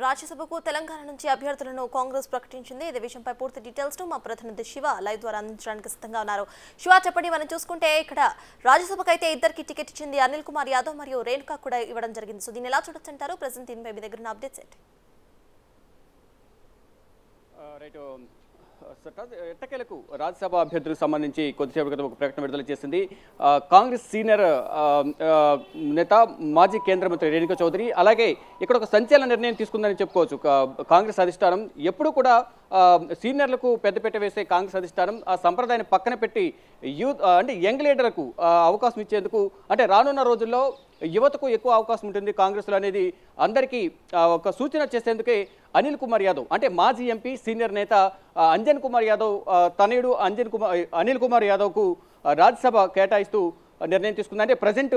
రాజ్యసభకు తెలంగాణ నుంచి అభ్యర్థులను కాంగ్రెస్ ప్రకటించింది ఇదే విషయంపై పూర్తి డీటెయిల్స్ ను మా ప్రతినిధి శివ లైవ్ ద్వారా అందించడానికి సిద్ధంగా ఉన్నారు శివ చెప్పండి మనం చూసుకుంటే ఇక్కడ రాజ్యసభకు అయితే ఇద్దరికి టికెట్ ఇచ్చింది అనిల్ కుమార్ యాదవ్ మరియు రేణుకా కూడా ఇవ్వడం జరిగింది సో దీన్ని ఎలా చూడొచ్చంటారు ప్రజెంట్ దీనిపై మీ దగ్గర ఉన్న అప్డేట్స్ ఏంటి రైట్ సర్టాజ్ ఎట్టకేలకు రాజ్యసభ అభ్యర్థులకు సంబంధించి కొద్దిసేపు క్రితం ఒక ప్రకటన విడుదల చేసింది ఆ, కాంగ్రెస్ సీనియర్ ఆ, ఆ, నేత మాజీ కేంద్ర మంత్రి రేణుకా చౌదరి అలాగే ఇక్కడ ఒక సంచలన నిర్ణయం తీసుకుందని చెప్పుకోవచ్చు కా- కాంగ్రెస్ అధిష్టానం ఎప్పుడు కూడా ఆ, సీనియర్లకు పెద్దపీట వేసే కాంగ్రెస్ అధిష్టానం ఆ సంప్రదాయాన్ని పక్కన పెట్టి యూత్ ఆ, అంటే యంగ్ లీడర్కు ఆ, అవకాశం ఇచ్చేందుకు అంటే రానున్న రోజుల్లో యువతకు ఎక్కువ అవకాశం ఉంటుంది కాంగ్రెస్లో అనేది అందరికీ ఆ, ఒక సూచన చేసేందుకే అనిల్ కుమార్ యాదవ్ అంటే మాజీ ఎంపీ సీనియర్ నేత ఆ, అంజన్ కుమార్ యాదవ్ ఆ, తనయుడు అంజన్ కుమార్ అనిల్ కుమార్ యాదవ్కు ఆ, రాజ్యసభ కేటాయిస్తూ నిర్ణయం తీసుకుంది అంటే ప్రజెంట్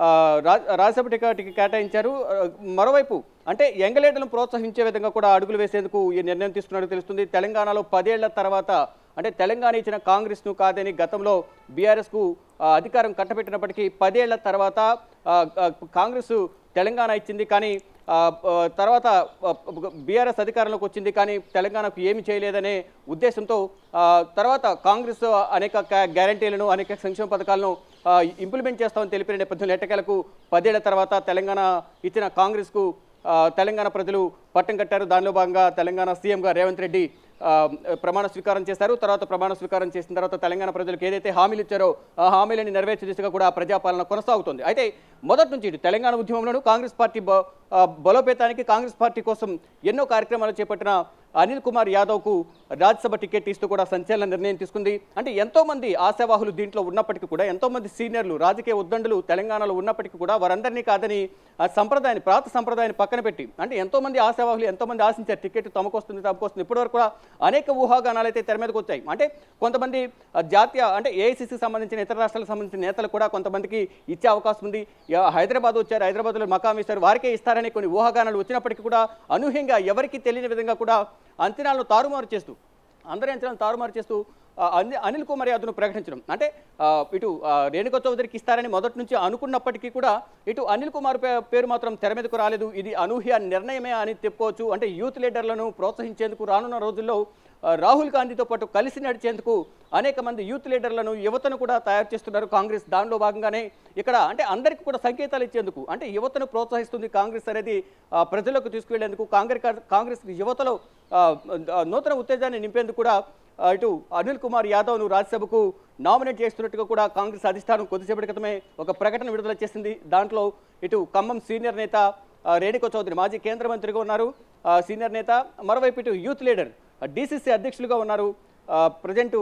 రాజ్యసభ టికెట్ కేటాయించారు ఆ, మరోవైపు అంటే యంగ్ లీడర్లను ప్రోత్సహించే విధంగా కూడా అడుగులు వేసేందుకు ఈ నిర్ణయం తీసుకున్నట్టు తెలుస్తుంది తెలంగాణలో పదేళ్ల తర్వాత అంటే తెలంగాణ ఇచ్చిన కాంగ్రెస్ను కాదని గతంలో బీఆర్ఎస్కు అధికారం కట్టబెట్టినప్పటికీ పదేళ్ల తర్వాత ఆ, ఆ, కాంగ్రెస్ తెలంగాణ ఇచ్చింది కానీ ఆ, ఆ, తర్వాత బీఆర్ఎస్ అధికారంలోకి వచ్చింది కానీ తెలంగాణకు ఏమి చేయలేదనే ఉద్దేశంతో ఆ, తర్వాత కాంగ్రెస్ అనేక కా- గ్యారంటీలను అనేక సంక్షేమ పథకాలను ఆ, ఇంప్లిమెంట్ చేస్తామని తెలిపిన నేపథ్యంలో ఎట్టకేలకు పదేళ్ల తర్వాత తెలంగాణ ఇచ్చిన కాంగ్రెస్కు ఆ, తెలంగాణ ప్రజలు పట్టం కట్టారు దానిలో భాగంగా తెలంగాణ సీఎంగా రేవంత్ రెడ్డి ఆ, ప్రమాణ స్వీకారం చేశారు తర్వాత ప్రమాణ స్వీకారం చేసిన తర్వాత తెలంగాణ ప్రజలకు ఏదైతే హామీలు ఇచ్చారో ఆ హామీలని నెరవేర్చే దిశగా కూడా ప్రజాపాలన కొనసాగుతుంది అయితే మొదటి నుంచి ఇటు తెలంగాణ ఉద్యమంలోనూ కాంగ్రెస్ పార్టీ బ- ఆ, బలోపేతానికి కాంగ్రెస్ పార్టీ కోసం ఎన్నో కార్యక్రమాలు చేపట్టిన అనిల్ కుమార్ యాదవ్కు రాజ్యసభ టికెట్ ఇస్తూ కూడా సంచలన నిర్ణయం తీసుకుంది అంటే ఎంతో మంది ఆశావాహులు దీంట్లో ఉన్నప్పటికీ కూడా ఎంతో మంది సీనియర్లు రాజకీయ ఉద్దండులు తెలంగాణలో ఉన్నప్పటికీ కూడా వారందరినీ కాదని ఆ సంప్రదాయాన్ని ప్రాత సంప్రదాయాన్ని పక్కన పెట్టి అంటే ఎంతో మంది ఆశావాహులు ఎంతో మంది ఆశించారు టికెట్ తమకు వస్తుంది తమకు వస్తుంది ఇప్పటివరకు కూడా అనేక ఊహాగానాలు అయితే తెర మీదకి వచ్చాయి అంటే కొంతమంది ఆ, జాతీయ అంటే ఏఐసిసి సంబంధించిన ఇతర రాష్ట్రాలకు సంబంధించిన నేతలు కూడా కొంతమందికి ఇచ్చే అవకాశం ఉంది యా- హైదరాబాద్ వచ్చారు హైదరాబాద్లో మకాం ఇస్తారు వారికే ఇస్తారని కొన్ని ఊహాగానాలు వచ్చినప్పటికీ కూడా అనూహ్యంగా ఎవరికి తెలియని విధంగా కూడా అంచనాలను తారుమారు చేస్తూ అందరి అంచనాలను తారుమారు చేస్తూ ఆ, అని- అనిల్ కుమార్ యాదవ్ను ప్రకటించడం అంటే ఆ, ఇటు ఆ, రేణుకా చౌదరికి ఇస్తారని మొదటి నుంచి అనుకున్నప్పటికీ కూడా ఇటు అనిల్ కుమార్ పే- పేరు మాత్రం తెర మీదకు రాలేదు ఇది అనూహ్య నిర్ణయమే అని చెప్పుకోవచ్చు అంటే యూత్ లీడర్లను ప్రోత్సహించేందుకు రానున్న రోజుల్లో ఆ, రాహుల్ గాంధీతో పాటు కలిసి నడిచేందుకు అనేక మంది యూత్ లీడర్లను యువతను కూడా తయారు చేస్తున్నారు కాంగ్రెస్ దానిలో భాగంగానే ఇక్కడ అంటే అందరికీ కూడా సంకేతాలు ఇచ్చేందుకు అంటే యువతను ప్రోత్సహిస్తుంది కాంగ్రెస్ అనేది ఆ, ప్రజలకు తీసుకువెళ్లేందుకు కాంగ్రెస్ కాంగ్రెస్ యువతలో ఆ, ఆ, నూతన ఉత్తేజాన్ని నింపేందుకు కూడా ఆ, ఇటు అనిల్ కుమార్ యాదవ్ను రాజ్యసభకు నామినేట్ చేస్తున్నట్టుగా కూడా కాంగ్రెస్ అధిష్టానం కొద్దిసేపటి క్రితమే ఒక ప్రకటన విడుదల చేసింది దాంట్లో ఇటు ఖమ్మం సీనియర్ నేత ఆ, రేణుకా చౌదరి మాజీ కేంద్ర మంత్రిగా ఉన్నారు ఆ, సీనియర్ నేత మరోవైపు ఇటు యూత్ లీడర్ డీసీసీ అధ్యక్షులుగా ఉన్నారు ప్రజెంటు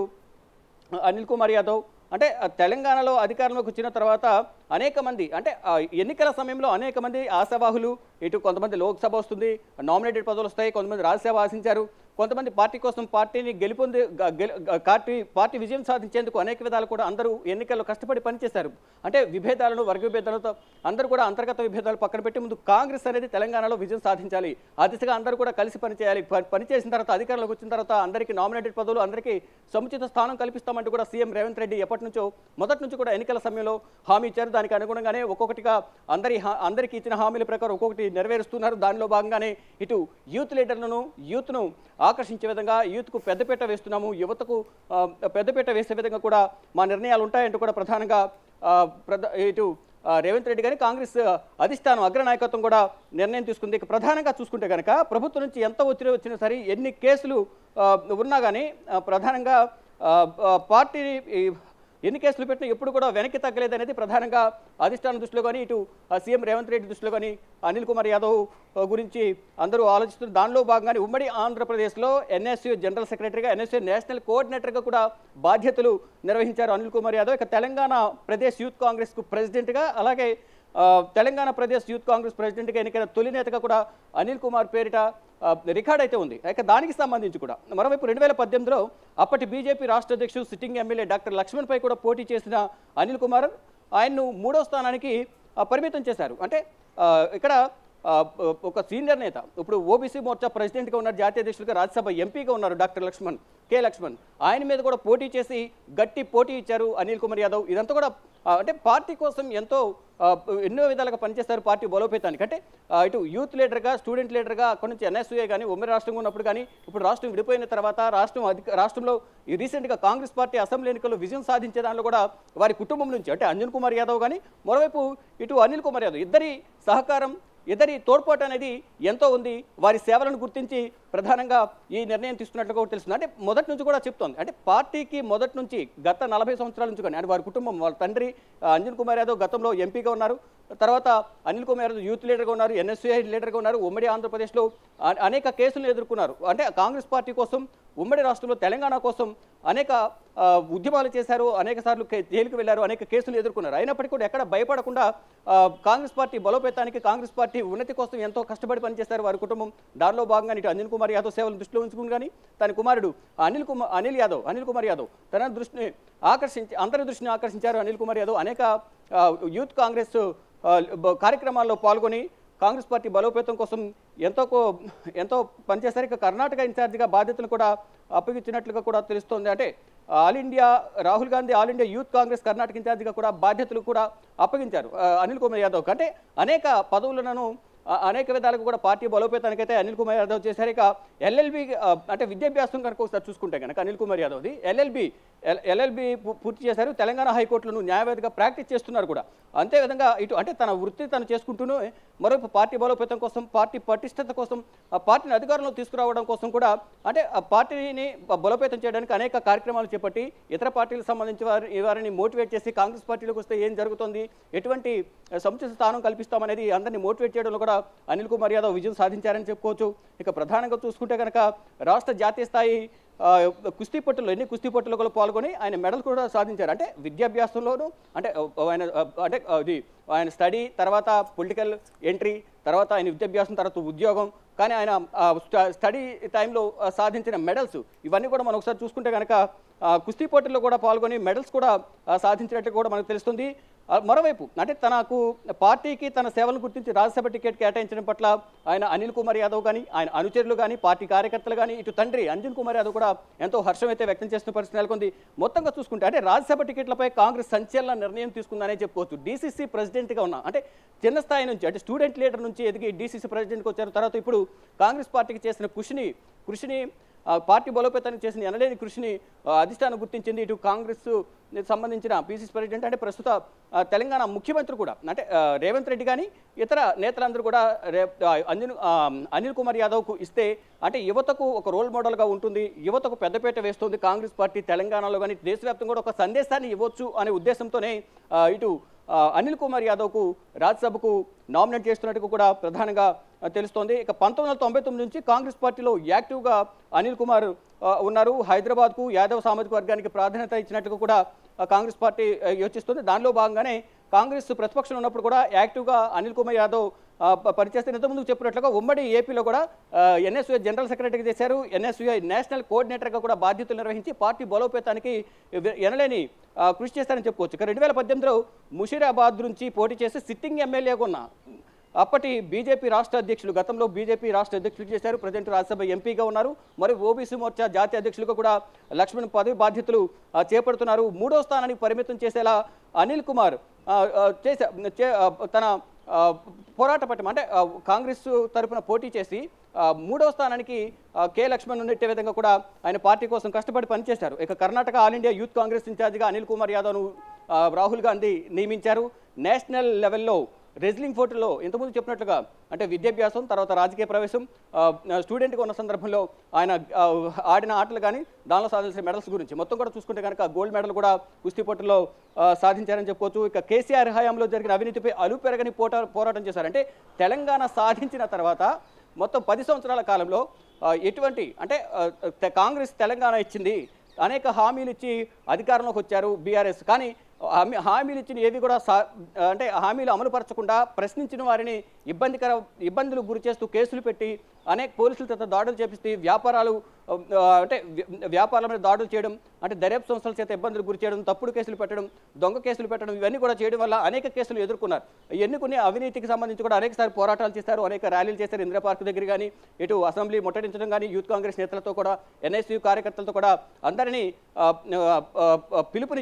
అనిల్ కుమార్ యాదవ్ అంటే ఆ, తెలంగాణలో అధికారంలోకి వచ్చిన తర్వాత అనేక మంది అంటే ఆ, ఎన్నికల సమయంలో అనేక మంది ఆశావాహులు ఇటు కొంతమంది లోక్సభ వస్తుంది నామినేటెడ్ పదవులు వస్తాయి కొంతమంది రాజ్యసభ ఆశించారు కొంతమంది పార్టీ కోసం పార్టీని గెలుపొంది గ- గెలు- గ- పార్టీ పార్టీ విజయం సాధించేందుకు అనేక విధాలు కూడా అందరూ ఎన్నికల్లో కష్టపడి పనిచేశారు అంటే విభేదాలను వర్గ విభేదాలతో అందరూ కూడా అంతర్గత విభేదాలు పక్కన పెట్టి ముందు కాంగ్రెస్ అనేది తెలంగాణలో విజయం సాధించాలి ఆ దిశగా అందరూ కూడా కలిసి పనిచేయాలి ప- పనిచేసిన తర్వాత అధికారంలోకి వచ్చిన తర్వాత అందరికీ నామినేటెడ్ పదవులు అందరికీ సముచిత స్థానం కల్పిస్తామంటూ కూడా సీఎం రేవంత్ రెడ్డి ఎప్పటి నుంచో మొదటి నుంచి కూడా ఎన్నికల సమయంలో హామీ ఇచ్చారు దానికి అనుగుణంగానే ఒక్కొక్కటిగా అందరి హా- అందరికీ ఇచ్చిన హామీల ప్రకారం ఒక్కొక్కటి నెరవేరుస్తున్నారు దానిలో భాగంగానే ఇటు యూత్ లీడర్లను యూత్ను ఆకర్షించే విధంగా యూత్కు పెద్దపీట వేస్తున్నాము యువతకు ఆ, పెద్దపీట వేసే విధంగా కూడా మా నిర్ణయాలు ఉంటాయంటూ కూడా ప్రధానంగా ఆ, ప్రధ ఇటు ఆ, రేవంత్ రెడ్డి గారి కాంగ్రెస్ అధిష్టానం అగ్రనాయకత్వం కూడా నిర్ణయం తీసుకుంది ఇక ప్రధానంగా చూసుకుంటే కనుక ప్రభుత్వం నుంచి ఎంత ఒత్తిడి వచ్చినా సరే ఎన్ని కేసులు ఆ, ఉన్నా కానీ ఆ, ప్రధానంగా ఆ, ఆ, పార్టీ ఈ ఎన్ని కేసులు పెట్టినా ఎప్పుడు కూడా వెనక్కి తగ్గలేదనేది ప్రధానంగా అధిష్టానం దృష్టిలో కానీ ఇటు ఆ, సీఎం రేవంత్ రెడ్డి దృష్టిలో కానీ అనిల్ కుమార్ యాదవ్ ఆ, గురించి అందరూ ఆలోచిస్తున్నారు దానిలో భాగంగానే ఉమ్మడి ఆంధ్రప్రదేశ్లో ఎన్ఎస్యూ జనరల్ సెక్రటరీగా ఎన్ఎస్యూ నేషనల్ కోఆర్డినేటర్గా కూడా బాధ్యతలు నిర్వహించారు అనిల్ కుమార్ యాదవ్ ఇక తెలంగాణ ప్రదేశ్ యూత్ కాంగ్రెస్కు ప్రెసిడెంట్గా అలాగే ఆ, తెలంగాణ ప్రదేశ్ యూత్ కాంగ్రెస్ ప్రెసిడెంట్గా ఎన్నికైన తొలి నేతగా కూడా అనిల్ కుమార్ పేరిట ఆ, రికార్డ్ అయితే ఉంది ఇక దానికి సంబంధించి కూడా మరోవైపు రెండు వేల పద్దెనిమిదిలో అప్పటి బీజేపీ రాష్ట్ర అధ్యక్షుడు సిట్టింగ్ ఎమ్మెల్యే డాక్టర్ లక్ష్మణ్పై కూడా పోటీ చేసిన అనిల్ కుమార్ ఆయన్ను మూడో స్థానానికి ఆ, పరిమితం చేశారు అంటే ఆ, ఇక్కడ ఆ, ఒక సీనియర్ నేత ఇప్పుడు ఓబీసీ మోర్చా ప్రెసిడెంట్గా ఉన్నారు జాతీయ అధ్యక్షులుగా రాజ్యసభ ఎంపీగా ఉన్నారు డాక్టర్ లక్ష్మణ్ కె లక్ష్మణ్ ఆయన మీద కూడా పోటీ చేసి గట్టి పోటీ ఇచ్చారు అనిల్ కుమార్ యాదవ్ ఇదంతా కూడా ఆ, అంటే పార్టీ కోసం ఎంతో ఆ, ఎన్నో విధాలుగా పనిచేస్తారు పార్టీ బలోపేతానికి అంటే ఆ, ఇటు యూత్ లీడర్గా స్టూడెంట్ లీడర్గా అక్కడి నుంచి ఎన్ఎస్యూఏ కానీ ఉమ్మడి రాష్ట్రంగా ఉన్నప్పుడు కానీ ఇప్పుడు రాష్ట్రం విడిపోయిన తర్వాత రాష్ట్రం అధిక రాష్ట్రంలో ఈ రీసెంట్గా కాంగ్రెస్ పార్టీ అసెంబ్లీ ఎన్నికల్లో విజయం సాధించే దానిలో కూడా వారి కుటుంబం నుంచి అంటే అంజన్ కుమార్ యాదవ్ కానీ మరోవైపు ఇటు అనిల్ కుమార్ యాదవ్ ఇద్దరి సహకారం ఇద్దరి తోడ్పాటు అనేది ఎంతో ఉంది వారి సేవలను గుర్తించి ప్రధానంగా ఈ నిర్ణయం తీసుకున్నట్లుగా కూడా తెలుస్తుంది అంటే మొదటి నుంచి కూడా చెప్తోంది అంటే పార్టీకి మొదటి నుంచి గత నలభై సంవత్సరాల నుంచి కానీ అంటే వారి కుటుంబం వాళ్ళ తండ్రి ఆ, అంజన్ కుమార్ యాదవ్ గతంలో ఎంపీగా ఉన్నారు తర్వాత అనిల్ కుమార్ యాదవ్ యూత్ లీడర్గా ఉన్నారు ఎన్ఎస్యూఐ లీడర్గా ఉన్నారు ఉమ్మడి ఆంధ్రప్రదేశ్లో అ- అనేక కేసులను ఎదుర్కొన్నారు అంటే కాంగ్రెస్ పార్టీ కోసం ఉమ్మడి రాష్ట్రంలో తెలంగాణ కోసం అనేక ఆ, ఉద్యమాలు చేశారు అనేక సార్లు కే- జైలుకు వెళ్ళారు అనేక కేసులు ఎదుర్కొన్నారు అయినప్పటికీ కూడా ఎక్కడ భయపడకుండా ఆ, కాంగ్రెస్ పార్టీ బలోపేతానికి కాంగ్రెస్ పార్టీ ఉన్నతి కోసం ఎంతో కష్టపడి పనిచేశారు వారి కుటుంబం దానిలో భాగంగా ఇటు అంజన్ కుమార్ యాదవ్ సేవలను దృష్టిలో ఉంచుకుని కానీ తన కుమారుడు అనిల్ కుమార్ అనిల్ యాదవ్ అనిల్ కుమార్ యాదవ్ తన దృష్టిని ఆకర్షించి అందరి దృష్టిని ఆకర్షించారు అనిల్ కుమార్ యాదవ్ అనేక ఆ, యూత్ కాంగ్రెస్ ఆ, బ- కార్యక్రమాల్లో పాల్గొని కాంగ్రెస్ పార్టీ బలోపేతం కోసం ఎంతో కో- ఎంతో పనిచేశారు ఇక కర్ణాటక ఇన్ఛార్జిగా బాధ్యతలు కూడా అప్పగించినట్లుగా కూడా తెలుస్తోంది అంటే all India Rahul Gandhi all India youth Congress Karnataka ఇన్ఛార్జిగా కూడా బాధ్యతలు కూడా అప్పగించారు ఆ, అనిల్ కుమార్ యాదవ్ అంటే అనేక పదవులను ఆ, అనేక విధాలుగా కూడా పార్టీ బలోపేతానికైతే అనిల్ కుమార్ యాదవ్ చేశారు ఇక ఎల్ఎల్బి అంటే విద్యాభ్యాసం కనుక ఒకసారి చూసుకుంటే కనుక అనిల్ కుమార్ యాదవ్ది ఎల్ఎల్బి ఎల్ఎల్బి పూర్తి చేశారు తెలంగాణ హైకోర్టులను న్యాయవాదిగా ప్రాక్టీస్ చేస్తున్నారు కూడా అంతేవిధంగా ఇటు అంటే తన వృత్తి తను చేసుకుంటూనే మరోవైపు పార్టీ బలోపేతం కోసం పార్టీ పటిష్టత కోసం ఆ పార్టీని అధికారంలో తీసుకురావడం కోసం కూడా అంటే ఆ పార్టీని బ- బలోపేతం చేయడానికి అనేక కార్యక్రమాలు చేపట్టి ఇతర పార్టీలకు సంబంధించి వారి వారిని మోటివేట్ చేసి కాంగ్రెస్ పార్టీలోకి వస్తే ఏం జరుగుతుంది ఎటువంటి ఆ, సముచిత స్థానం కల్పిస్తామనేది అందరినీ మోటివేట్ చేయడంలో కూడా అనిల్ కుమార్ యాదవ్ విజయం సాధించారని చెప్పుకోవచ్చు ఇక ప్రధానంగా చూసుకుంటే కనుక రాష్ట్ర జాతీయ స్థాయి ఆ, కుస్తీ పట్టులో ఎన్ని కుస్తీ పట్టులో కూడా పాల్గొని ఆయన మెడల్ కూడా సాధించారు అంటే విద్యాభ్యాసంలోనూ అంటే ఆ, ఆయన ఆ, అంటే అది ఆయన స్టడీ తర్వాత పొలిటికల్ ఎంట్రీ తర్వాత ఆయన విద్యాభ్యాసం తర్వాత ఉద్యోగం కానీ ఆయన ఆ, స్ట- స్టడీ టైంలో ఆ, సాధించిన మెడల్స్ ఇవన్నీ కూడా మనం ఒకసారి చూసుకుంటే కనుక ఆ, కుస్తీ పోటీల్లో కూడా పాల్గొని మెడల్స్ కూడా ఆ, సాధించినట్టు కూడా మనకు తెలుస్తుంది ఆ, మరోవైపు అంటే తనకు పార్టీకి తన సేవలను గుర్తించి రాజ్యసభ టికెట్ కేటాయించడం పట్ల ఆయన అనిల్ కుమార్ యాదవ్ కానీ ఆయన అనుచరులు కానీ పార్టీ కార్యకర్తలు కానీ ఇటు తండ్రి అంజన్ కుమార్ యాదవ్ కూడా ఎంతో హర్షం అయితే వ్యక్తం చేస్తున్న పరిస్థితి నెలకొంది మొత్తంగా చూసుకుంటే అంటే రాజ్యసభ టికెట్లపై కాంగ్రెస్ సంచలన నిర్ణయం తీసుకుందనే చెప్పుకోవచ్చు డీసీసీ ప్రెసిడెంట్గా ఉన్నా అంటే చిన్న స్థాయి నుంచి అంటే స్టూడెంట్ లీడర్ నుంచి ఎదిగి డీసీసీ ప్రెసిడెంట్కి వచ్చారు తర్వాత ఇప్పుడు కాంగ్రెస్ పార్టీకి చేసిన కృషిని కృషిని ఆ, పార్టీ బలోపేతానికి చేసిన ఎనలేని కృషిని ఆ, అధిష్టానం గుర్తించింది ఇటు కాంగ్రెస్ సంబంధించిన పీసీసీ ప్రెసిడెంట్ అంటే ప్రస్తుత ఆ, తెలంగాణ ముఖ్యమంత్రి కూడా అంటే ఆ, రేవంత్ రెడ్డి కానీ ఇతర నేతలందరూ కూడా రే ఆ, అంజన్ ఆ, అనిల్ కుమార్ యాదవ్కు ఇస్తే అంటే యువతకు ఒక రోల్ మోడల్గా ఉంటుంది యువతకు పెద్దపీట వేస్తుంది కాంగ్రెస్ పార్టీ తెలంగాణలో కానీ దేశవ్యాప్తంగా కూడా ఒక సందేశాన్ని ఇవ్వచ్చు అనే ఉద్దేశంతోనే ఆ, ఇటు ఆ, అనిల్ కుమార్ యాదవ్కు రాజ్యసభకు నామినేట్ చేస్తున్నట్టు కూడా ప్రధానంగా ఆ, తెలుస్తోంది ఇక పంతొమ్మిది వందల తొంభై తొమ్మిది నుంచి కాంగ్రెస్ పార్టీలో యాక్టివ్గా అనిల్ కుమార్ ఆ, ఉన్నారు హైదరాబాద్కు యాదవ్ సామాజిక వర్గానికి ప్రాధాన్యత ఇచ్చినట్టుగా కూడా ఆ, కాంగ్రెస్ పార్టీ ఆ, యోచిస్తుంది దానిలో భాగంగానే కాంగ్రెస్ ప్రతిపక్షంలో ఉన్నప్పుడు కూడా యాక్టివ్గా అనిల్ కుమార్ యాదవ్ ఆ, ప- పనిచేస్తే ఇంతకుముందు చెప్పినట్లుగా ఉమ్మడి ఏపీలో కూడా ఎన్ఎస్యుఐ జనరల్ సెక్రటరీగా చేశారు ఎన్ఎస్యుఐ నేషనల్ కోఆర్డినేటర్గా కూడా బాధ్యతలు నిర్వహించి పార్టీ బలోపేతానికి ఎ- ఎనలేని ఆ, కృషి చేస్తారని చెప్పుకోవచ్చు ఇక రెండు వేల పద్దెనిమిదిలో ముషీరాబాద్ నుంచి పోటీ చేసి సిట్టింగ్ ఎమ్మెల్యేగా ఉన్న అప్పటి బీజేపీ రాష్ట్ర అధ్యక్షులు గతంలో బీజేపీ రాష్ట్ర అధ్యక్షులు చేశారు ప్రజెంట్ రాజ్యసభ ఎంపీగా ఉన్నారు మరి ఓబీసీ మోర్చా జాతీయ అధ్యక్షులుగా కూడా లక్ష్మణ్ పదవి బాధ్యతలు ఆ, చేపడుతున్నారు మూడో స్థానానికి పరిమితం చేసేలా అనిల్ కుమార్ ఆ, ఆ, చేసే చే- ఆ, తన ఆ, పోరాట పట్టం అంటే ఆ, కాంగ్రెస్ తరపున పోటీ చేసి ఆ, మూడో స్థానానికి ఆ, కె లక్ష్మణ్ నెట్టే విధంగా కూడా ఆయన పార్టీ కోసం కష్టపడి పనిచేశారు ఇక Karnataka all India youth Congress ఇన్ఛార్జిగా అనిల్ కుమార్ యాదవ్ను ఆ, రాహుల్ గాంధీ నియమించారు నేషనల్ లెవెల్లో రెజ్లింగ్ ఫోర్టులో ఇంతకుముందు చెప్పినట్లుగా అంటే విద్యాభ్యాసం తర్వాత రాజకీయ ప్రవేశం ఆ, స్టూడెంట్గా ఉన్న సందర్భంలో ఆయన ఆ, ఆడిన ఆటలు కానీ దానిలో సాధించిన మెడల్స్ గురించి మొత్తం కూడా చూసుకుంటే కనుక గోల్డ్ మెడల్ కూడా కుస్తీ పోటీలో ఆ, సాధించారని చెప్పుకోవచ్చు ఇక కేసీఆర్ హయాంలో జరిగిన అవినీతిపై అలు పెరగని పోటా పోరాటం చేశారు అంటే తెలంగాణ సాధించిన తర్వాత మొత్తం పది సంవత్సరాల కాలంలో ఆ, ఎటువంటి అంటే ఆ, తె- కాంగ్రెస్ తెలంగాణ ఇచ్చింది అనేక హామీలు ఇచ్చి అధికారంలోకి వచ్చారు బీఆర్ఎస్ కానీ హామీ హామీలు ఇచ్చిన ఏవి కూడా సా అంటే హామీలు అమలుపరచకుండా ప్రశ్నించిన వారిని ఇబ్బందికర ఇబ్బందులు గురి చేస్తూ కేసులు పెట్టి అనేక పోలీసుల చేత దాడులు చేపిస్తే వ్యాపారాలు ఆ, అంటే వ్య- వ్యాపారాల మీద దాడులు చేయడం అంటే దర్యాప్తు సంస్థల చేత ఇబ్బందులు గురి చేయడం తప్పుడు కేసులు పెట్టడం దొంగ కేసులు పెట్టడం ఇవన్నీ కూడా చేయడం వల్ల అనేక కేసులు ఎదుర్కొన్నారు ఎన్నుకునే అవినీతికి సంబంధించి కూడా అనేక సార్లు పోరాటాలు చేశారు అనేక ర్యాలీలు చేశారు ఇందిరా పార్క్ దగ్గర కానీ ఇటు అసెంబ్లీ ముట్టడించడం కానీ యూత్ కాంగ్రెస్ నేతలతో కూడా ఎన్ఎస్యూ కార్యకర్తలతో కూడా అందరినీ ఆ, ఆ, ఆ, పిలుపునిచ్చి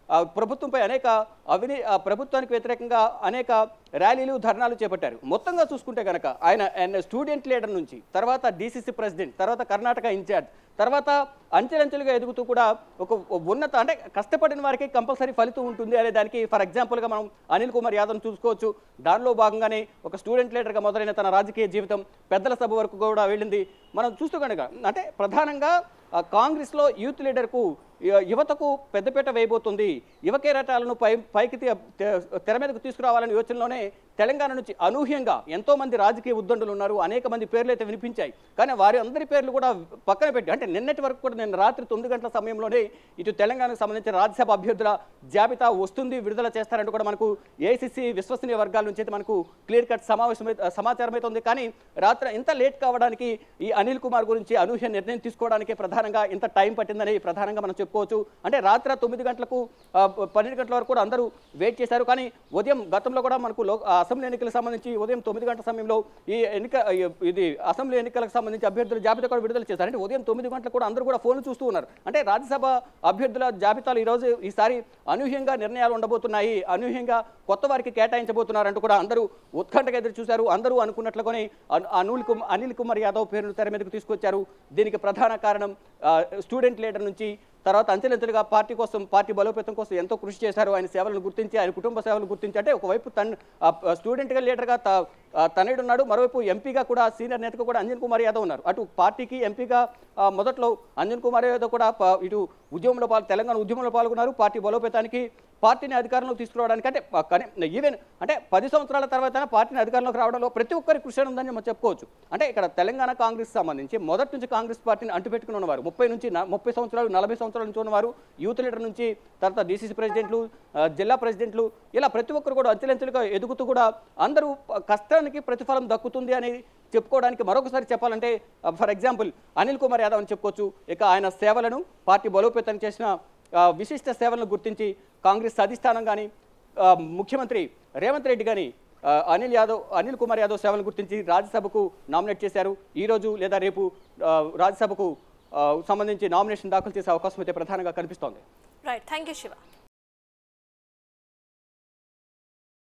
ఆ, ప్రభుత్వంపై అనేక అవినీ ఆ, ప్రభుత్వానికి వ్యతిరేకంగా అనేక ర్యాలీలు ధర్నాలు చేపట్టారు మొత్తంగా చూసుకుంటే కనుక ఆయన ఆయన స్టూడెంట్ లీడర్ నుంచి తర్వాత డీసీసీ ప్రెసిడెంట్ తర్వాత కర్ణాటక ఇన్ఛార్జ్ తర్వాత అంచెలంచెలుగా ఎదుగుతూ కూడా ఒక ఉన్నత అంటే కష్టపడిన వారికి కంపల్సరీ ఫలితం ఉంటుంది అనే దానికి ఫర్ ఎగ్జాంపుల్గా మనం అనిల్ కుమార్ యాదవ్ చూసుకోవచ్చు దానిలో భాగంగానే ఒక స్టూడెంట్ లీడర్గా మొదలైన తన రాజకీయ జీవితం పెద్దల సభ వరకు కూడా వెళ్ళింది మనం చూస్తూ కనుక అంటే ప్రధానంగా ఆ, కాంగ్రెస్లో యూత్ లీడర్కు య- యువతకు పెద్దపీట వేయబోతుంది యువ కెరటాలను పై పైకి తీ- తె- తెర మీదకు తీసుకురావాలనే యోచనలోనే తెలంగాణ నుంచి అనూహ్యంగా ఎంతో మంది రాజకీయ ఉద్దండులు ఉన్నారు అనేక మంది పేర్లు అయితే వినిపించాయి కానీ వారి అందరి పేర్లు కూడా పక్కన పెట్టి అంటే నిన్నటి వరకు కూడా నేను రాత్రి తొమ్మిది గంటల సమయంలోనే ఇటు తెలంగాణకు సంబంధించిన రాజ్యసభ అభ్యర్థుల జాబితా వస్తుంది విడుదల చేస్తారంటూ కూడా మనకు ఏసీసీ విశ్వసనీయ వర్గాల నుంచి అయితే మనకు క్లియర్ కట్ సమావేశం అయితే- సమాచారం అయితే ఉంది కానీ రాత్రి ఇంత లేట్ కావడానికి ఈ అనిల్ కుమార్ గురించి అనూహ్య నిర్ణయం తీసుకోవడానికి ప్రధానంగా ఇంత టైం పట్టిందని ప్రధానంగా మనం చెప్పుకోవచ్చు అంటే రాత్రి తొమ్మిది గంటలకు ఆ, పన్నెండు గంటల వరకు కూడా అందరూ వెయిట్ చేశారు కానీ ఉదయం గతంలో కూడా మనకు లో ఆ అసెంబ్లీ ఎన్నికలకు సంబంధించి ఉదయం తొమ్మిది గంటల సమయంలో ఈ ఎన్నిక ఈ- ఇది అసెంబ్లీ ఎన్నికలకు సంబంధించి అభ్యర్థుల జాబితా కూడా విడుదల చేశారు అంటే ఉదయం తొమ్మిది గంటలకు కూడా అందరూ కూడా ఫోన్లు చూస్తూ ఉన్నారు అంటే రాజ్యసభ అభ్యర్థుల జాబితాలు ఈరోజు ఈసారి అనూహ్యంగా నిర్ణయాలు ఉండబోతున్నాయి అనూహ్యంగా కొత్త వారికి కేటాయించబోతున్నారంటూ కూడా అందరూ ఉత్కంఠగా ఎదురు చూశారు అందరూ అనుకున్నట్లుగానే అను- అనిల్ కుమార్ అనిల్ కుమార్ యాదవ్ పేరును తెర మీదకు తీసుకొచ్చారు దీనికి ప్రధాన కారణం ఆ, స్టూడెంట్ లీడర్ నుంచి తర్వాత అంచెలంచెలుగా పార్టీ కోసం పార్టీ బలోపేతం కోసం ఎంతో కృషి చేశారు ఆయన సేవలను గుర్తించి ఆయన కుటుంబ సేవలను గుర్తించి అంటే ఒకవైపు తన్ ఆ, స్టూడెంట్గా లీడర్గా త ఆ, తనయుడు ఉన్నాడు మరోవైపు ఎంపీగా కూడా సీనియర్ నేతగా కూడా అంజన్ కుమార్ యాదవ్ ఉన్నారు అటు పార్టీకి ఎంపీగా ఆ, మొదట్లో అంజన్ కుమార్ యాదవ్ కూడా ప- ఇటు ఉద్యమంలో పాల్ తెలంగాణ ఉద్యమంలో పాల్గొన్నారు పార్టీ బలోపేతానికి పార్టీని అధికారంలోకి తీసుకురావడానికి అంటే ప- కానీ ఈవెన్ అంటే పది సంవత్సరాల తర్వాత పార్టీని అధికారంలోకి రావడంలో ప్రతి ఒక్కరి కృషి ఉందని మనం చెప్పుకోవచ్చు అంటే ఇక్కడ తెలంగాణ కాంగ్రెస్ సంబంధించి మొదటి నుంచి కాంగ్రెస్ పార్టీని అంటుపెట్టుకుని ఉన్నవారు ముప్పై నుంచి న- ముప్పై సంవత్సరాలు నలభై సంవత్సరాల నుంచి ఉన్నవారు యూత్ లీడర్ నుంచి తర్వాత డీసీసీ ప్రెసిడెంట్లు ఆ, జిల్లా ప్రెసిడెంట్లు ఇలా ప్రతి ఒక్కరు కూడా అంచెలంచెలుగా ఎదుగుతూ కూడా అందరూ ప- కష్టానికి ప్రతిఫలం దక్కుతుంది అని చెప్పుకోవడానికి మరొకసారి చెప్పాలంటే ఫర్ ఎగ్జాంపుల్ అనిల్ కుమార్ యాదవ్ అని చెప్పుకోవచ్చు ఇక ఆయన సేవలను పార్టీ బలోపేతం చేసిన ఆ, విశిష్ట సేవలను గుర్తించి కాంగ్రెస్ అధిష్టానం కానీ ముఖ్యమంత్రి రేవంత్ రెడ్డి కానీ ఆ, అనిల్ యాదవ్ అనిల్ కుమార్ యాదవ్ సేవలను గుర్తించి రాజ్యసభకు నామినేట్ చేశారు ఈ రోజు లేదా రేపు ఆ, రాజ్యసభకు ఆ, సంబంధించి నామినేషన్ దాఖలు చేసే అవకాశం అయితే ప్రధానంగా కనిపిస్తోంది రైట్ థ్యాంక్ యూ శివ